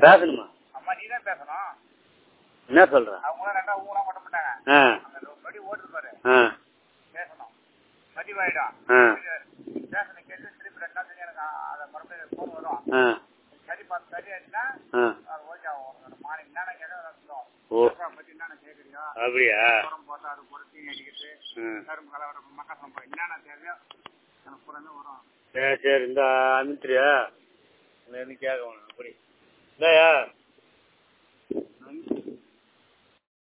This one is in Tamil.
பேசணுமா அம்மா நீ தான் பேசணும் என்ன சொல்ற அவங்களாம் ரெண்டா ஊங்கலாம் பண்ண மாட்டாங்க ஆ அந்த படி ஓட்டு பாரு ஆ பேசணும் பதிவாயிடும் ஆ. பேசணும் கேட்டு திருப்பி ரெண்டா செஞ்சு எனக்கு அதை மறுபடியும் ஃபோன் வரும் ஆ சரி பார்த்து சரி ஆச்சுன்னா ஆ அது ஓகே ஆகும் மாறி என்னென்ன கேட்க ஓ பத்தி என்னென்ன கேட்குறியோ அப்படியா உரம் போட்டு அது போட்டு தீனி அடிக்கிறது ம் கரும்பு கலவரம் மக்காசம் போய் என்னென்ன தேவையோ எனக்கு பூரா வரும் சரி சரி இந்த அனுப்பிச்சிரியா என்ன கேட்க வேணும் அப்படி இல்லையா